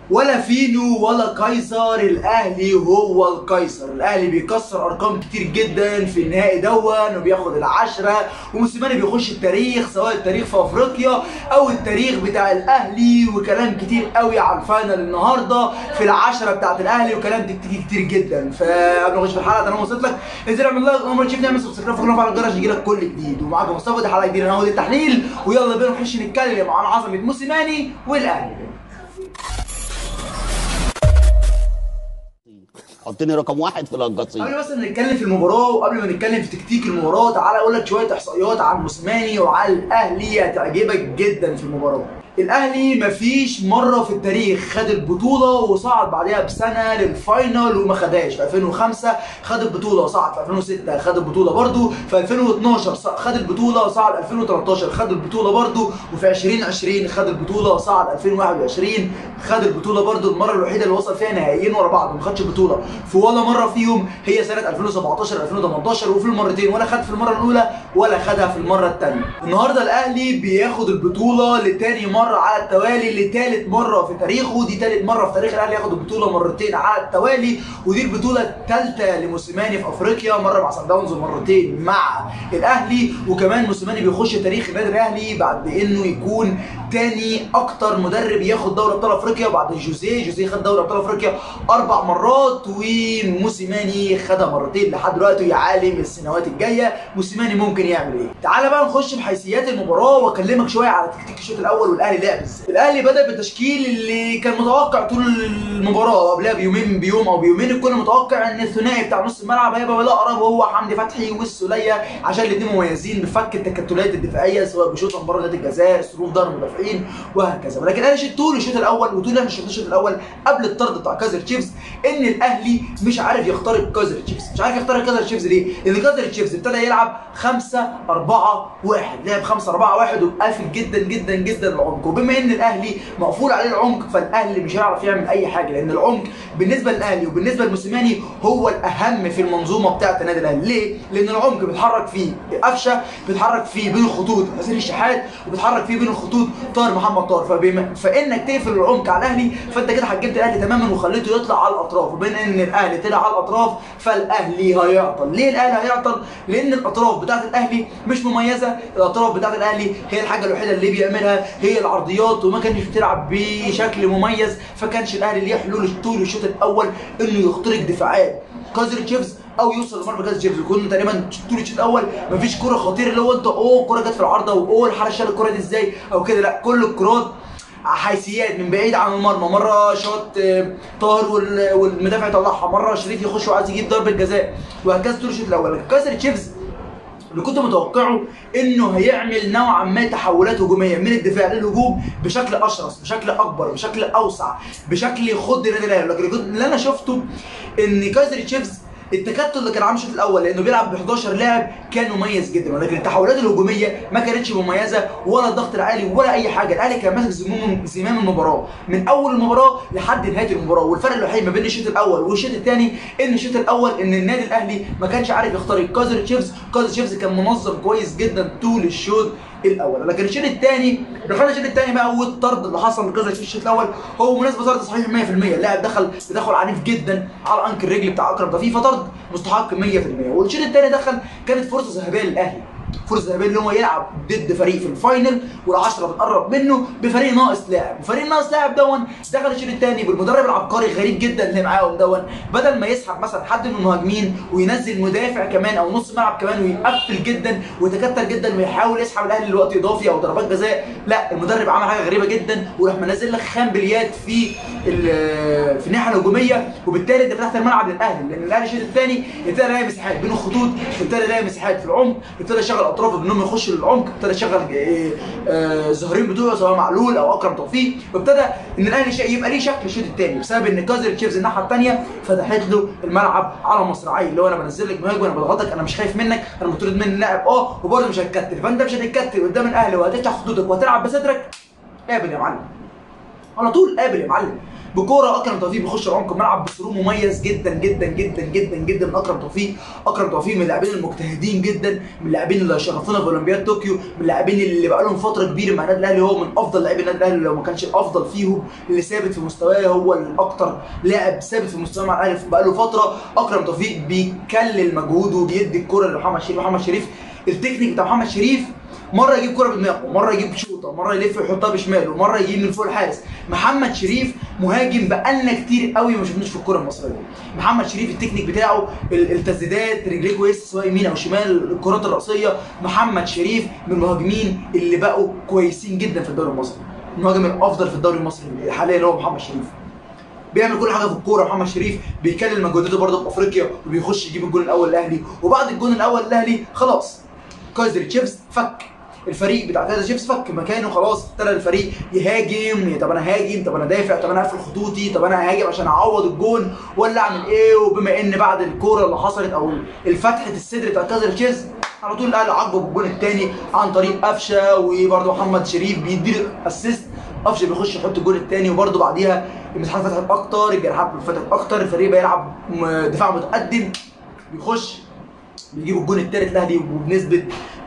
ولا فينو ولا قيصر الاهلي هو القيصر الاهلي بيكسر ارقام كتير جدا في النهائي دون وبياخد العشرة وموسيماني بيخش التاريخ سواء التاريخ في افريقيا او التاريخ بتاع الاهلي وكلام كتير قوي على الفاينل النهارده في العشرة بتاعت الاهلي وكلام كتير كتير جدا فقبل ما نخش في الحلقه انا وصلت لك انزل اعمل لايك اول ما تشوفني اعمل سبسكرايب وفعل على الجرس يجي لك كل جديد ومعاكم مصطفى دي حلقه جديده انا هو دي التحليل ويلا بينا نخش نتكلم عن عظمه موسيماني والاهلي حطني رقم واحد في القصيم قبل بس ما نتكلم في المباراه وقبل ما نتكلم في تكتيك المباراه تعالى اقول لك شويه احصائيات عن موسيماني وعن الاهلي هتعجبك جدا في المباراه الاهلي مفيش مره في التاريخ خد البطوله وصعد بعدها بسنه للفاينل وما خدهاش في 2005 خد البطوله وصعد في 2006 خد البطوله برده في 2012 ص- خد البطوله وصعد 2013 خد البطوله برده وفي 2020 خد البطوله وصعد 2021 خد البطوله برده المره الوحيده اللي وصل فيها نهائيين ورا بعض ما خدش البطوله في ولا مره فيهم هي سنه 2017 2018 وفي المرتين ولا خد في المره الاولى ولا خدها في المره الثانيه النهارده الاهلي بياخد البطوله لتاني مره على التوالي لتالت مره في تاريخه دي تالت مره في تاريخ الاهلي ياخد البطوله مرتين على التوالي ودي البطوله الثالثه لموسيماني في افريقيا مره مع سان داونز ومرتين مع الاهلي وكمان موسيماني بيخش تاريخ النادي الاهلي بعد انه يكون تاني اكتر مدرب ياخد دوري ابطال افريقيا بعد جوزيه جوزيه خد دوري ابطال افريقيا اربع مرات وموسيماني خدها مرتين لحد دلوقتي يا عالم السنوات الجايه موسيماني ممكن يعمل ايه تعالى بقى نخش بحيثيات المباراه واكلمك شويه على تكتيك الشوط الاول والاهلي لعب ازاي الاهلي بدا بالتشكيل اللي كان متوقع طول المباراه قبلها بيومين بيوم او بيومين الكل متوقع ان الثنائي بتاع نص الملعب هيبقى الاقرب وهو حمدي فتحي والسوليه عشان الاثنين مميزين بفك التكتلات الدفاعيه سواء بشوط من بره نادي الجزاء صروف ضرب المدافعين وهكذا ولكن انا شفت طول الشوط الاول وطول احنا شفنا الشوط الاول قبل الطرد بتاع كايزر تشيفز ان الاهلي مش عارف يخترق كايزر تشيفز مش عارف يخترق كايزر تشيفز ليه؟ لان كايزر تشيفز ابتدى يلعب 5 4 1 لعب 5 4 1 وقافل جدا جدا جدا العمق وبما ان الاهلي مقفول عليه العمق فالاهلي مش هيعرف يعمل اي حاجه لان العمق بالنسبه للاهلي وبالنسبه لموسيماني هو الاهم في المنظومه بتاعه النادي الاهلي ليه؟ لان العمق بيتحرك فيه قفشه بيتحرك فيه بين الخطوط حسين الشحات وبيتحرك فيه بين الخطوط طاهر محمد طاهر فبما فانك تقفل العمق على الاهلي فانت كده حجمت الاهلي تماما وخليته يطلع على الاطراف وبين ان الاهلي طلع على الاطراف فالاهلي هيعطل ليه الاهلي هيعطل لان الاطراف بتاعه الاهلي مش مميزه الاطراف بتاعه الاهلي هي الحاجه الوحيده اللي بيعملها هي العرضيات وما كانش بتلعب بشكل مميز فكانش الاهلي ليه حلول طول الشوط الاول انه يخترق دفاعات كايزر تشيفز او يوصل لمرمى كايزر تشيفز وكنا تقريبا طول الشوط الاول مفيش كره خطيره اللي هو انت اوه الكره جت في العارضه واوه الحارس شال الكره دي ازاي او كده لا كل الكرات حيثيات من بعيد عن المرمى مره شوط آه، طاهر وال- والمدافع يطلعها مره شريف يخش وعايز يجيب ضربه جزاء وهكذا طول الشوط الاول لكن كايزر تشيفز اللي كنت متوقعه انه هيعمل نوعا ما تحولات هجوميه من الدفاع للهجوم بشكل اشرس بشكل اكبر بشكل اوسع بشكل يخض النادي الاهلي لكن كنت- اللي انا شفته ان كايزر تشيفز التكتل اللي كان عامل الشوط الاول لانه بيلعب ب 11 لاعب كان مميز جدا ولكن التحولات الهجوميه ما كانتش مميزه ولا الضغط العالي ولا اي حاجه الاهلي كان ماسك زمام زمام المباراه من اول المباراه لحد نهايه المباراه والفرق الوحيد ما بين الشوط الاول والشوط الثاني ان الشوط الاول ان النادي الاهلي ما كانش عارف يخترق كايزر تشيفز كايزر تشيفز كان منظم كويس جدا طول الشوط الاول لكن الشوط الثاني دخلنا الشوط الثاني بقى والطرد اللي حصل لكايزر تشيفز الشوط الاول هو مناسبه طرد صحيح 100% اللاعب دخل تدخل عنيف جدا على انكل الرجل بتاع اكرم توفيق فطرد مستحق 100% والشوط الثاني دخل كانت فرصه ذهبيه للاهلي فرصه ذهبيه ان هو يلعب ضد فريق في الفاينل والعشره بتقرب منه بفريق ناقص لاعب وفريق ناقص لاعب دون دخل الشوط الثاني بالمدرب العبقري غريب جدا اللي معاهم دون بدل ما يسحب مثلا حد من المهاجمين وينزل مدافع كمان او نص ملعب كمان ويقفل جدا ويتكتل جدا ويحاول يسحب الاهلي لوقت اضافي او ضربات جزاء لا المدرب عمل حاجه غريبه جدا وراح منزل لك خام بليات في ال- في الناحيه الهجوميه وبالتالي انت فتحت الملعب للاهلي لان الاهلي الشوط الثاني ابتدى يلاقي مساحات بين الخطوط ابتدى يلاقي مساحات في العمق ابتدى يشغل اطرافه بانهم يخشوا للعمق ابتدى يشغل آه، آه، الظهرين بتوعه سواء معلول او اكرم توفيق وابتدى ان الاهلي شا- يبقى ليه شكل الشوط الثاني بسبب ان كايزر تشيفز الناحيه الثانيه فتحت له الملعب على مصراعيه اللي هو انا بنزل لك مهاجم انا بضغطك انا مش خايف منك انا مطرد مني اللاعب اه وبرضه مش هتكتل فانت مش هتتكتل قدام الاهلي وهتفتح خطوطك وهتلعب بصدرك قابل يا معلم على طول قابل يا معلم بكوره اكرم توفيق بيخش عمق الملعب بثرو مميز جدا جدا جدا جدا جدا من اكرم توفيق اكرم توفيق من اللاعبين المجتهدين جدا من اللاعبين اللي شرفونا في اولمبياد طوكيو من اللاعبين اللي بقى لهم فتره كبيره مع النادي الاهلي هو من افضل لاعبي النادي الاهلي لو ما كانش الافضل فيهم اللي ثابت في مستواه هو الاكثر لاعب ثابت في مستواه مع الاهلي بقى له فتره اكرم توفيق بيكلل مجهوده وبيدي الكره لمحمد شريف محمد شريف التكنيك بتاع محمد شريف مره يجيب كره بدماغه مره يجيب شوطه مره يلف ويحطها بشماله مره يجيب من فوق الحارس محمد شريف مهاجم بقالنا كتير قوي ما شفناش في الكره المصريه محمد شريف التكنيك بتاعه ال- التسديدات رجليه كويسه سواء يمين او شمال الكرات الراسيه محمد شريف من المهاجمين اللي بقوا كويسين جدا في الدوري المصري المهاجم الافضل في الدوري المصري حاليا هو محمد شريف بيعمل كل حاجه في الكوره محمد شريف بيكلل مجهوداته برضه في افريقيا وبيخش يجيب الجول الاول الاهلي وبعد الجول الاول الاهلي خلاص كايزر تشيفز فك الفريق بتاع كايزر تشيفز فك مكانه خلاص ابتدى الفريق يهاجم طب انا هاجم طب انا دافع طب انا اقفل خطوطي طب انا هاجم عشان اعوض الجون ولا اعمل ايه وبما ان بعد الكوره اللي حصلت او الفتحه الصدر بتاع كايزر تشيفز على طول الاهلي عاقبه بالجون الثاني عن طريق قفشه وبرده محمد شريف بيديله اسيست قفشه بيخش يحط الجول الثاني وبرده بعديها المساحات فتحت اكتر الجناحات فتحت اكتر الفريق بيلعب م- دفاع متقدم بيخش بيجيبوا الجون الثالث الاهلي وبنسبه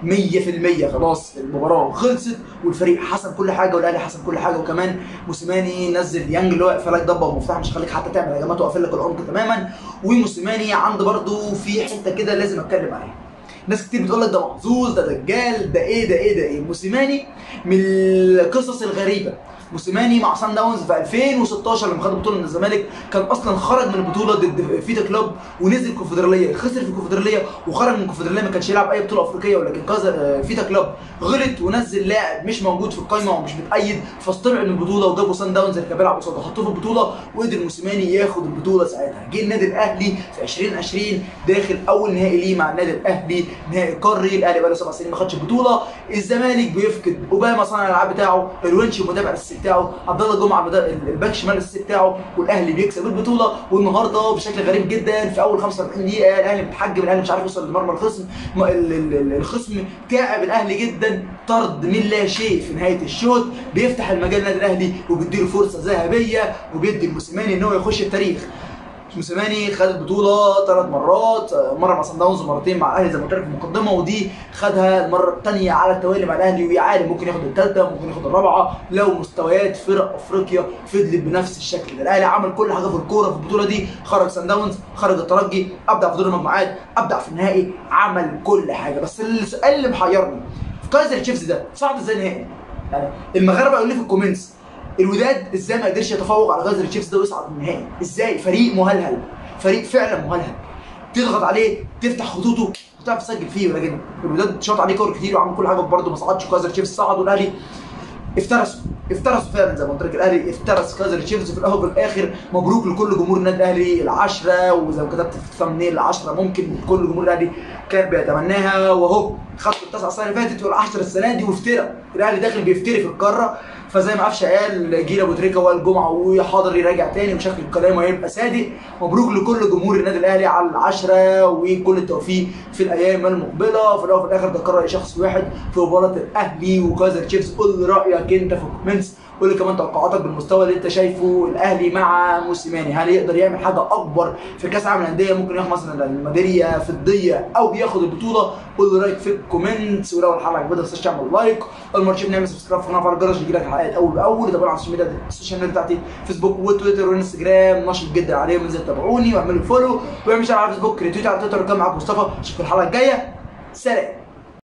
100% خلاص المباراه خلصت والفريق حسم كل حاجه والاهلي حسم كل حاجه وكمان موسيماني نزل يانج اللي هو واقف لك ضبه ومفتاح مش هخليك حتى تعمل هجمات واقفل لك العمق تماما وموسيماني عنده برده في حته كده لازم اتكلم عليها ناس كتير بتقول لك ده محظوظ ده دجال ده ايه ده ايه ده ايه موسيماني من القصص الغريبه موسيماني مع سان داونز في 2016 لما خد البطوله من الزمالك كان اصلا خرج من البطوله ضد فيتا كلوب ونزل الكونفدراليه خسر في الكونفدراليه وخرج من الكونفدراليه ما كانش يلعب اي بطوله افريقيه ولكن كذا آه، فيتا كلوب غلط ونزل لاعب مش موجود في القايمه ومش متأيد فاستبعد من البطوله وجابوا سان داونز اللي كان بيلعب قصاده حطوه في البطوله وقدر موسيماني ياخد البطوله ساعتها جه النادي الاهلي في 2020 داخل اول نهائي ليه مع النادي الاهلي نهائي قاري الاهلي بقى له سبع سنين ما خدش البطوله الزمالك بيفقد اوباما صانع الالعاب بتاعه الونش المدافع الاساسي بتاعه عبد الله جمعه المدا- الباك شمال الاساسي بتاعه والاهلي بيكسب البطوله والنهارده بشكل غريب جدا في اول 45 دقيقه الاهلي متحجم الاهلي مش عارف يوصل لمرمى الخصم م- ال- ال- ال- الخصم تعب الاهلي جدا طرد من لا شيء في نهايه الشوط بيفتح المجال للنادي الاهلي وبيديله فرصه ذهبيه وبيدي الموسيماني ان هو يخش التاريخ موسيماني خد البطوله ثلاث مرات مره مع سان داونز ومرتين مع الاهلي زي ما قلت لك في المقدمه ودي خدها المره الثانيه على التوالي مع الاهلي وعادي ممكن ياخد الثالثه ممكن ياخد الرابعه لو مستويات فرق افريقيا فضلت بنفس الشكل ده الاهلي عمل كل حاجه في الكوره في البطوله دي خرج سان داونز خرج الترجي ابدع في دور المجموعات ابدع في النهائي عمل كل حاجه بس السؤال اللي محيرني في كايزر تشيفز ده صعد ازاي نهائي يعني المغاربه يقول لي في الكومنتس الوداد ازاي ما قدرش يتفوق على غزل تشيفز ده ويصعد النهائي ازاي فريق مهلهل فريق فعلا مهلهل تضغط عليه تفتح خطوطه وتعرف تسجل فيه ولكن الوداد شاط عليه كور كتير وعمل كل حاجه برضه ما صعدش كايزر تشيفز صعد والاهلي افترسوا افترسوا فعلا زي ما قلت لك الاهلي افترس كايزر تشيفز في الاول وفي الاخر مبروك لكل جمهور النادي الاهلي العشره وزي ما كتبت في الثمنيل العشره ممكن كل جمهور الاهلي كان بيتمناها وهو خد التسعه السنه اللي فاتت والعشره السنه دي وافترى الاهلي داخل بيفتري في القاره فزي ما قفشه قال جيل ابو تريكه وائل جمعه وحاضر يراجع تاني وشكل كلامه هيبقى صادق مبروك لكل جمهور النادي الاهلي على العشره وكل التوفيق في الايام المقبله في الاول وفي الاخر ده قرار شخص واحد في مباراه الاهلي وكايزر تشيفز قول لي رايك انت في الكومنتس قول لي كمان توقعاتك بالمستوى اللي انت شايفه الاهلي مع موسيماني هل يقدر يعمل حاجه اكبر في كاس العالم للانديه ممكن ياخد مثلا الميداليه فضيه او بياخد البطوله قول لي رايك في الكومنتس ولو الحلقه عجبتك ما تنساش تعمل لايك اول ما تشوف نعمل سبسكرايب في القناه وفعل الجرس يجي لك الحلقات اول باول طبعا على السوشيال ميديا السوشيال ميديا بتاعتي فيسبوك وتويتر وانستجرام نشط جدا عليهم انزل تابعوني واعملوا فولو واعمل شير على فيسبوك ريتويت على تويتر وكان معاكم مصطفى اشوفكم الحلقه الجايه سلام